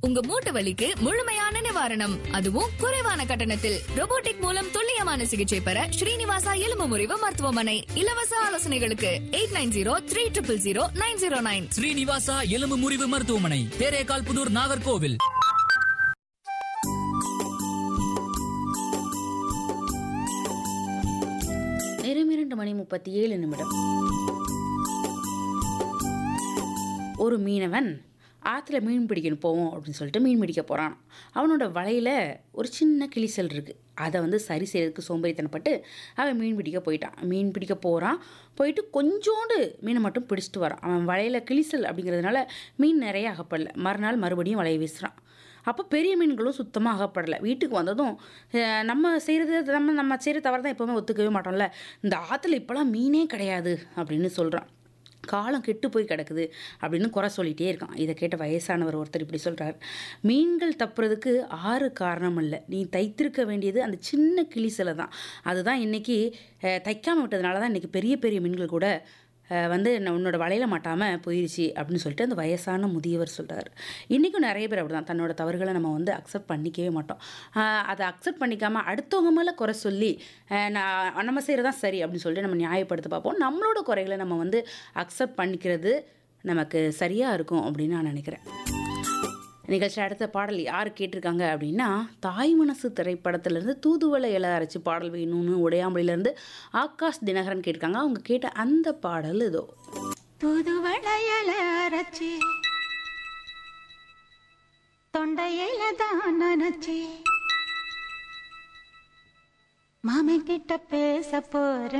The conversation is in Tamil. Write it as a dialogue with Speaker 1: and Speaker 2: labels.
Speaker 1: உங்க மூட்டு வலிக்கு முழுமையான நிவாரணம் அதுவும் குறைவான கட்டணத்தில் robotic மூலம் துல்லியமான சிகிச்சை பெற ஸ்ரீனிவாசா எலும்பு முறிவு மருத்துவமனை இலவச ஆலோசனைகளுக்கு eight nine zero three triple zero nine zero nine
Speaker 2: Srinivasa எலும்பு முறிவு மருத்துவமனை தேரேகால் புதூர் நாகர்கோவில்
Speaker 3: நேரம் இரண்டு மணி முப்பத்தி ஏழு நிமிடம் ஒரு மீனவன் ஆற்றுல மீன் பிடிக்கணும் போவோம் அப்படின்னு சொல்லிட்டு மீன் பிடிக்க போகிறான் அவனோட வலையில் ஒரு சின்ன கிளிசல் இருக்குது அதை வந்து சரி செய்யறதுக்கு சோம்பேறித்தனப்பட்டு அவன் மீன் பிடிக்க போயிட்டான் மீன் பிடிக்க போகிறான் போயிட்டு கொஞ்சோண்டு மீனை மட்டும் பிடிச்சிட்டு வரான் அவன் வலையில் கிளிசல் அப்படிங்கிறதுனால மீன் நிறைய அகப்படல மறுநாள் மறுபடியும் வலையை வீசுகிறான் அப்போ பெரிய மீன்களும் சுத்தமாக அகப்படலை வீட்டுக்கு வந்ததும் அஹ், நம்ம செய்கிறது நம்ம நம்ம செய்கிற தவறு தான் எப்போவுமே ஒத்துக்கவே மாட்டோம்ல இந்த ஆற்றுல இப்போலாம் மீனே கிடையாது அப்படின்னு சொல்கிறான் காலம் கெட்டு போய் கிடக்குது அப்படின்னு குறை சொல்லிகிட்டே இருக்கான் இதை கேட்ட வயசானவர் ஒருத்தர் இப்படி சொல்கிறார் மீன்கள் தப்புறதுக்கு ஆறு காரணம் இல்லை நீ தைத்திருக்க வேண்டியது அந்த சின்ன கிளிசில தான் அதுதான் இன்றைக்கி தைக்காமல் விட்டதுனால தான் இன்றைக்கி பெரிய பெரிய மீன்கள் கூட அஹ், வந்து நான் உன்னோட வலையில மாட்டாமல் போயிடுச்சு அப்படின்னு சொல்லிட்டு அந்த வயசான முதியவர் சொல்கிறார் இன்றைக்கும் நிறைய பேர் அப்படி தான் தன்னோட தவறுகளை நம்ம வந்து அக்செப்ட் பண்ணிக்கவே மாட்டோம் அஹ், அதை அக்செப்ட் பண்ணிக்காமல் அடுத்தவங்க மேலே குறை சொல்லி அஹ், நான் நம்ம செய்கிறதான் சரி அப்படின்னு சொல்லிட்டு நம்ம நியாயப்படுத்த பார்ப்போம் நம்மளோட குறைகளை நம்ம வந்து அக்செப்ட் பண்ணிக்கிறது நமக்கு சரியாக இருக்கும் அப்படின்னு நான் நினைக்கிறேன் நிகழ்ச்சி அடுத்த பாடல் யார் கேட்டிருக்காங்க அப்படின்னா தாய் மனசு திரைப்படத்திலேருந்து தூதுவளை இலை அரைச்சி பாடல் வேணும்னு உடையாமொழியிலேருந்து ஆகாஷ் தினகரன் கேட்டிருக்காங்க அவங்க கேட்ட அந்த பாடல் இதோ
Speaker 4: தூதுவளையல அரைச்சி தொண்டையில தான் நினைச்சி மாமன் கிட்ட பேச போற